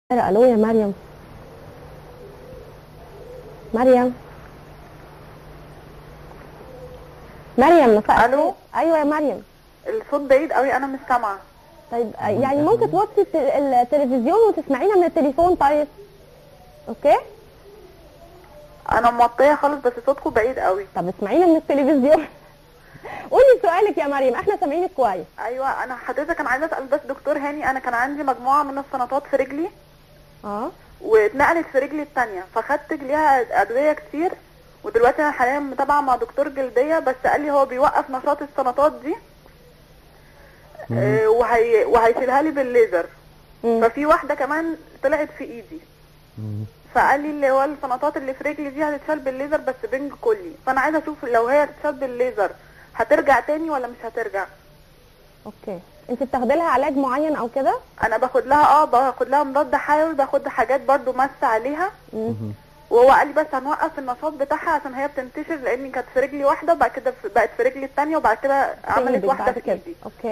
الو يا مريم مريم مريم مساء ألو؟ الخير. ايوه يا مريم الصوت بعيد قوي انا مش سامعه طيب يعني ممكن توطي الت- التلفزيون وتسمعينا من التليفون طيب اوكي انا موطيه خالص بس صوتكم بعيد قوي طب اسمعينا من التلفزيون قولي سؤالك يا مريم احنا سامعينك كويس ايوه انا حضرتك انا عايزه اسال بس دكتور هاني انا كان عندي مجموعه من السنطات في رجلي اه واتنقلت في رجلي التانية فخدت ليها ادويه كتير ودلوقتي انا حاليا متابعه مع دكتور جلديه بس قال لي هو بيوقف نشاط السنطات دي آه، وهي وهيشيلها لي بالليزر مم. ففي واحده كمان طلعت في ايدي فقال لي اللي هو السنطات اللي في رجلي دي هتتشال بالليزر بس بنج كلي فانا عايزه اشوف لو هي هتتشال بالليزر هترجع تاني ولا مش هترجع اوكي انت بتاخدي لها علاج معين او كده انا باخد لها اه باخد لها مضاد حيوي باخد حاجات برضو مس عليها مم. وهو قال لي بس هنوقف النشاط بتاعها عشان هي بتنتشر لان كانت في رجلي واحده وبعد كده في- بقت في رجلي الثانيه وبعد كده عملت إيدك واحده بعد في كده. ايدي اوكي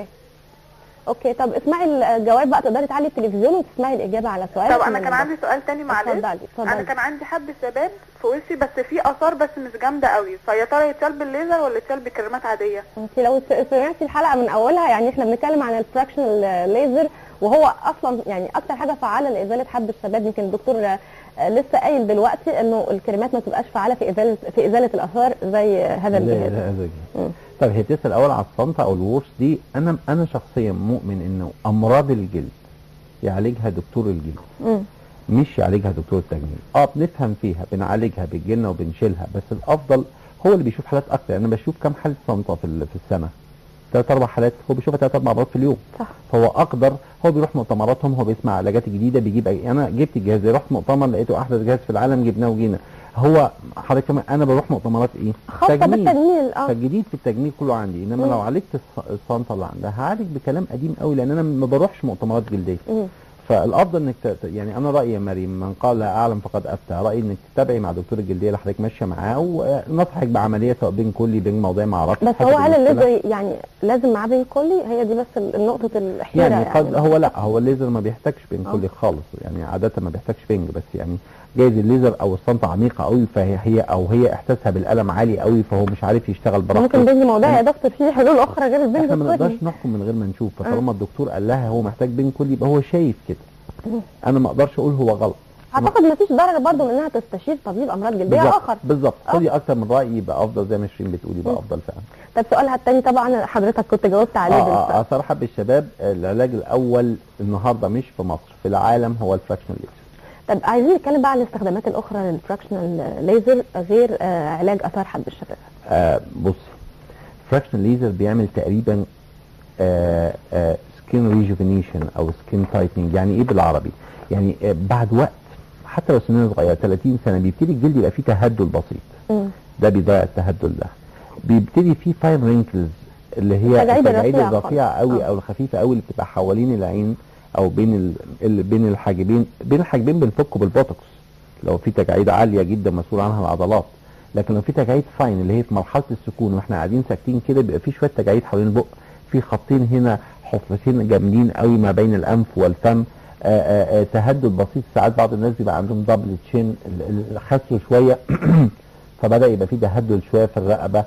اوكي طب اسمعي الجواب بقى تقدري تعلي التلفزيون وتسمعي الاجابه على سؤالك طب انا من كان ال- عندي سؤال تاني معلش اتفضلي انا اتفضلي كان عندي حب شباب في وشي بس في اثار بس مش جامده قوي فيا ترى يتشال بالليزر ولا يتشال بكريمات عاديه انت لو س- سمعتي الحلقه من اولها يعني احنا بنتكلم عن الفراكشنال ليزر وهو اصلا يعني اكتر حاجه فعاله لازاله حب الشباب يمكن الدكتور آه، لسه قايل دلوقتي انه الكريمات ما تبقاش فعاله في ازاله في ازاله الاثار زي هذا لا الجهاز لا هذا مم. جهاز. طب هي بتسال الاول على الصنطه او الورش دي انا انا شخصيا مؤمن انه امراض الجلد يعالجها دكتور الجلد مم. مش يعالجها دكتور التجميل اه بنفهم فيها بنعالجها بتجيلنا وبنشيلها بس الافضل هو اللي بيشوف حالات اكتر انا بشوف كام حاله صنطه في ال- في السنه ثلاث اربع حالات هو بيشوفها ثلاث اربع مرات في اليوم صح فهو اقدر هو بيروح مؤتمراتهم هو بيسمع علاجات جديده بيجيب أي انا جبت الجهاز ده، رحت مؤتمر لقيته احدث جهاز في العالم جبناه وجينا هو حضرتك كمان انا بروح مؤتمرات ايه خاصه بالتجميل اه فالجديد في التجميل كله عندي انما مم. لو عالجت الص- الصنطه اللي عندها هعالج بكلام قديم قوي لان انا ما بروحش مؤتمرات جلديه مم. فالافضل انك ت... يعني انا رايي يا مريم من قال لا اعلم فقد افتى رايي انك تتابعي مع دكتور الجلديه اللي حضرتك ماشيه معاه ونصحك بعمليه سواء بين كلي بين موضعي ما اعرفش بس حسب هو هل المشكلة. الليزر يعني لازم معاه بين كلي هي دي بس ال- نقطه الحيره يعني قد هو لا هو الليزر ما بيحتاجش بين آه. كلي خالص يعني عاده ما بيحتاجش بنج بس يعني جايز الليزر او الصنطه عميقه قوي فهي هي او هي احساسها بالالم عالي قوي فهو مش عارف يشتغل براحته ممكن بنج موضعي يا دكتور في حلول اخرى غير البنج احنا ما الكلي نقدرش نحكم من غير ما نشوف فطالما الدكتور قال لها هو محتاج بين كلي يبقى هو شايف كده انا ما اقدرش اقول هو غلط اعتقد ما فيش ضرر برضه من انها تستشير طبيب امراض جلديه بالظبط اخر بالظبط آه. خدي اكتر من راي يبقى افضل زي ما شيرين بتقولي يبقى مم. افضل فعلا طب سؤالها التاني طبعا حضرتك كنت جاوبت عليه اه بالفعل. اه اثار حب الشباب العلاج الاول النهارده مش في مصر في العالم هو الفراكشنال ليزر طب عايزين نتكلم بقى عن الاستخدامات الاخرى للفراكشنال ليزر غير آه علاج اثار حب الشباب آه بصي فراكشنال ليزر بيعمل تقريبا آه آه سكين ريجوفينيشن او سكين تايتنينج يعني ايه بالعربي يعني آه بعد وقت حتى لو سننا صغيره 30 سنه بيبتدي الجلد يبقى فيه تهدل بسيط مم. ده بيضيع التهدل ده بيبتدي فيه فاين رينكلز اللي هي التجاعيد التجاعيد الرفيعة الرفيعه خالص. قوي آه. او الخفيفه قوي اللي بتبقى حوالين العين او بين ال... ال... بين الحاجبين بين الحاجبين بنفكه بالبوتوكس لو في تجاعيد عاليه جدا مسؤول عنها العضلات لكن لو في تجاعيد فاين اللي هي في مرحله السكون واحنا قاعدين ساكتين كده بيبقى في شويه تجاعيد حوالين البق في خطين هنا حفرتين جامدين قوي ما بين الانف والفم آآ آآ تهدد بسيط ساعات بعض الناس بيبقى عندهم دبل تشين خسوا شويه فبدا يبقى في تهدل شويه في الرقبه آآ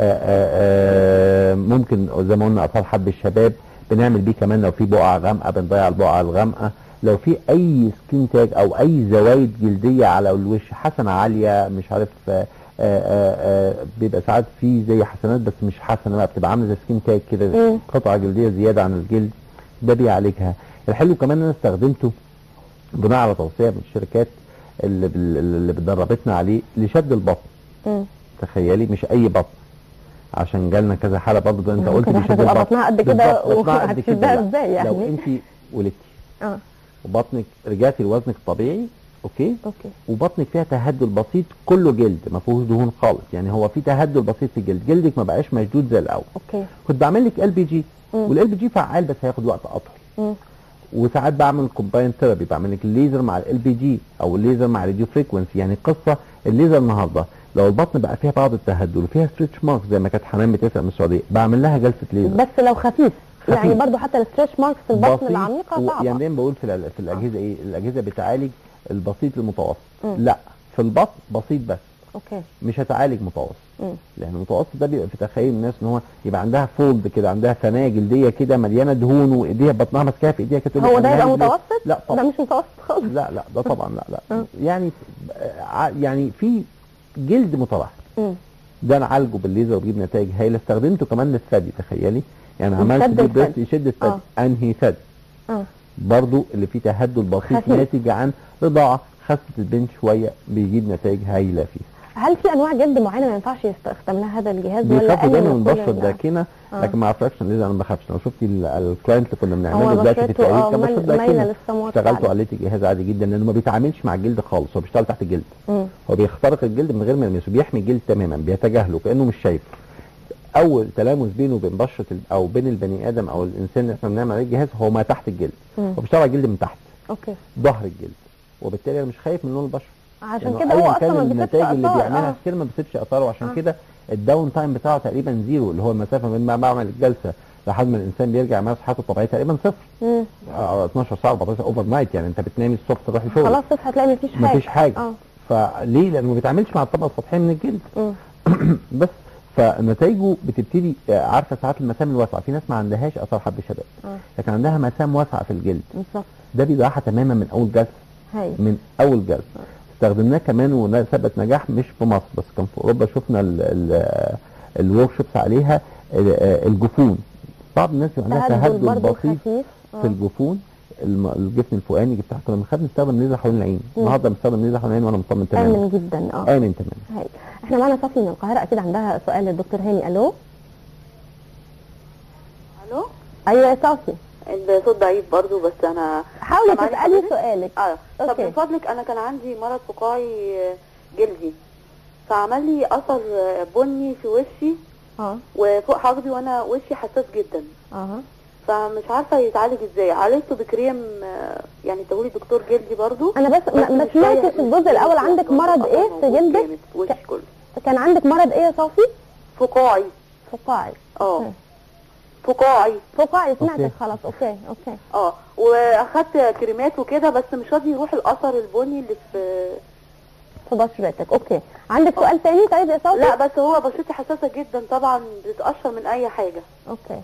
آآ ممكن زي ما قلنا اطفال حب الشباب بنعمل بيه كمان لو في بقعه غامقه بنضيع البقعه الغامقه لو في اي سكين تاج او اي زوايد جلديه على الوش حسنه عاليه مش عارف آآ آآ بيبقى ساعات في زي حسنات بس مش حسنه بقى بتبقى عامله زي سكين تاج كده مم. قطعه جلديه زياده عن الجلد ده بيعالجها الحلو كمان ان انا استخدمته بناء على توصيه من الشركات اللي بال- اللي بتدربتنا عليه لشد البطن مم. تخيلي مش اي بطن عشان جالنا كذا حاله برضه ده انت ممكن قلت واحدة بيشد تبقى البطن بطنها قد كده بالظبط، بطنها قد كده وهتشدها لا. ازاي يعني؟ لو انت ولدتي اه وبطنك رجعتي لوزنك الطبيعي اوكي اوكي وبطنك فيها تهدل بسيط كله جلد ما فيهوش دهون خالص يعني هو في تهدل بسيط في الجلد جلدك ما بقاش مشدود زي الاول اوكي كنت بعمل لك ال بي جي مم. والال بي جي فعال بس هياخد وقت اطول مم. وساعات بعمل كومباين ثيرابي بعمل لك الليزر مع ال بي جي او الليزر مع الراديو فريكونسي يعني قصه الليزر النهارده لو البطن بقى فيها بعض التهدل وفيها ستريتش مارك زي ما كانت حنان بتسال من السعوديه بعمل لها جلسه ليزر بس لو خفيف يعني برضو حتى الستريتش ماركس في البطن بسيط العميقه و- صعبه يعني دايما بقول في الع- في الاجهزه ايه الاجهزه بتعالج البسيط المتوسط مم. لا في البطن بسيط بس اوكي مش هتعالج متوسط مم. لان المتوسط ده بيبقى في تخيل الناس ان هو يبقى عندها فولد كده عندها ثنايا جلديه كده مليانه دهون وايديها بطنها ماسكاها في ايديها كده تقول لك هو ده أنا يبقى هعمل إيه؟ متوسط لا ده طبعا مش متوسط خالص لا لا ده طبعا لا لا مم. يعني ع- يعني في جلد مترحل مم. ده نعالجه بالليزر وبجيب نتائج هايله استخدمته كمان للثدي تخيلي يعني عملت يشد دي الثدي. بريست يشد الثدي آه. انهي ثدي اه برضو اللي فيه تهدد بسيط خفيف. ناتج عن رضاعه خست البنت شويه بيجيب نتائج هايله فيه هل في انواع جلد معينه ما ينفعش يستخدم لها هذا الجهاز ولا بيخافوا اي دايما من كل البشره ال- الداكنه آه. لكن مع فراكشن ليزر انا ما بخافش لو شفتي ال- الكلاينت اللي كنا بنعمله هو دلوقتي في بشرته التقرير اه كان بشرته مايل- مايله داكنه للسموات اشتغلته فعلا. عليه الجهاز عادي جدا لانه ما بيتعاملش مع الجلد خالص هو بيشتغل تحت الجلد مم. هو بيخترق الجلد من غير ما يلمسه بيحمي الجلد تماما بيتجاهله كانه مش شايف اول تلامس بينه وبين بشره ال- او بين البني ادم او الانسان اللي احنا بنعمل عليه الجهاز هو ما تحت الجلد مم. هو بيشتغل على الجلد من تحت اوكي ظهر الجلد وبالتالي انا مش خايف من لون البشره عشان لأنه كده هو أياً اصلا كان ما بيسيبش النتائج اللي اثار بيعملها اه كتير ما بيسيبش اثاره وعشان آه. كده الداون تايم بتاعه تقريبا زيرو اللي هو المسافه من ما بعمل الجلسه لحد ما الانسان بيرجع يمارس حياته الطبيعيه تقريبا صفر مم. آه، 12 ساعه 14 اوفر نايت يعني انت بتنامي الصبح تروحي شغل خلاص تصحى هتلاقي مفيش حاجه مفيش حاجه اه فليه لانه ما بيتعاملش مع الطبقه السطحيه من الجلد مم. بس فنتائجه بتبتدي آه، عارفه ساعات المسام الواسعه في ناس ما عندهاش اثار حب شباب اه لكن عندها مسام واسعه في الجلد بالظبط ده بيضيعها تماما من اول جلسه هاي من اول جلسه استخدمناه كمان وثبت نجاح مش في مصر بس كان في اوروبا شفنا الورك شوبس عليها ال- آه، الجفون بعض الناس يبقى عندها تهدد تهدد برضه بسيط خفيف في اه الجفون الم- الجفن الفوقاني بتاع كنا بنخاف نستخدم ليزر حوالين العين النهارده بنستخدم ليزر حوالين العين وانا مطمن تماما امن جدا اه امن تماما هاي احنا معانا صفي من القاهره اكيد عندها سؤال للدكتور هاني الو الو ايوه يا صفي الصوت ضعيف برضو بس انا حاولي سامعني تسالي حضرتك؟ سؤالك اه طب أوكي. من فضلك انا كان عندي مرض فقاعي آه، جلدي فعمل لي اثر آه، بني في وشي اه وفوق حاجبي وانا وشي حساس جدا اها فمش عارفه يتعالج ازاي عالجته بكريم آه، يعني اداهولي دكتور جلدي برضو انا بس ما ما مش شوية- سمعتش الجزء الاول عندك مرض ايه في موجود جلدك جامد في وشي كله كان عندك مرض ايه يا صافي فقاعي فقاعي اه أوكي. فقاعي فقاعي سمعتك أوكي. خلاص اوكي اوكي اه واخدت كريمات وكده بس مش راضي يروح الاثر البني اللي في في بشرتك اوكي عندك سؤال تاني طيب يا صافي لا بس هو بشرتي حساسه جدا طبعا بتتقشر من اي حاجه اوكي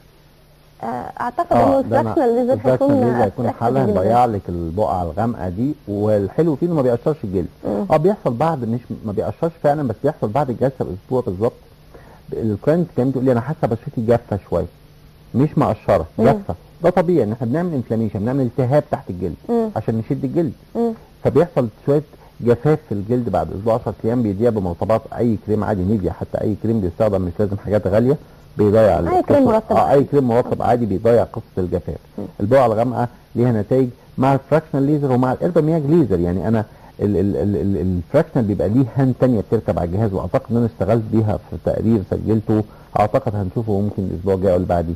آه، اعتقد انه ده أنا- الفراكشنال ليزر الفراكشنال هيكون ليزر هيكون أسهل حالها جداً. هيضيع لك البقعه الغامقه دي والحلو فيه انه ما بيقشرش الجلد مم. اه بيحصل بعد مش ما بيقشرش فعلا بس بيحصل بعد الجلسه باسبوع بالظبط الكلاينت كان بتقول لي انا حاسه بشرتي جافه شويه مش مقشره مم. جافه ده طبيعي ان احنا بنعمل انفلاميشن بنعمل التهاب تحت الجلد مم. عشان نشد الجلد مم. فبيحصل شويه جفاف في الجلد بعد اسبوع 10 ايام بيضيع بمرطبات اي كريم عادي نيفيا حتى اي كريم بيستخدم مش لازم حاجات غاليه بيضيع أي كريم القصة. مرطب اه اي كريم مرطب عادي بيضيع قصه الجفاف البقعه الغامقه ليها نتائج مع الفراكشنال ليزر ومع الاربامياج ليزر يعني انا ال- ال- ال- ال- الفراكشنال بيبقى ليه هان تانية بتركب على الجهاز واعتقد ان انا اشتغلت بيها في تقرير سجلته اعتقد هنشوفه ممكن الاسبوع الجاي او اللي بعديه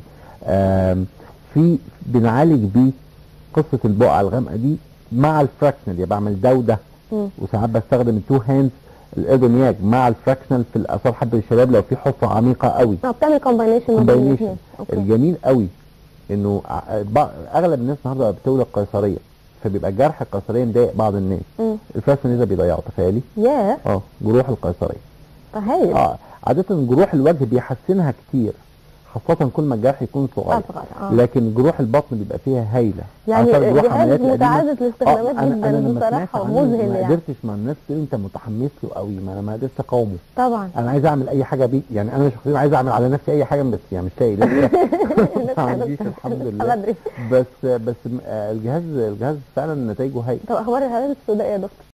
آم، في بنعالج بيه قصه البقعه الغامقه دي مع الفراكشنال يعني بعمل ده وده مم. وساعات بستخدم التو هاندز الاربامياج مع الفراكشنال في الاثار حب الشباب لو في حفره عميقه قوي اه بتعمل كومباينيشن ما بين كومباينيشن الاثنين اوكي الجميل قوي انه ع- بع- اغلب الناس النهارده بتولد قيصريه فبيبقى جرح القيصريه مضايق بعض الناس مم. الفراكشنال ده بيضيعه تخيلي ياه اه جروح القيصريه هايل اه عاده جروح الوجه بيحسنها كتير خاصة كل ما الجرح يكون صغير اصغر اه لكن جروح البطن بيبقى فيها هايلة يعني عارفة جروح جهاز عمليات القديمة؟ متعدد الاستخدامات آه، أنا- جدا أنا لما سمعت بصراحه عنه ومذهل ما يعني قدرتش مع الناس تقول انت متحمس له قوي ما انا ما قدرتش اقاومه طبعا انا عايز اعمل اي حاجه بيه يعني انا شخصيا عايز اعمل على نفسي اي حاجه بس يعني مش لاقي لسه ما عنديش الحمد لله بدري بس بس م- آه، الجهاز الجهاز فعلا نتائجه هايل طب اخبار الهالات السوداء يا دكتور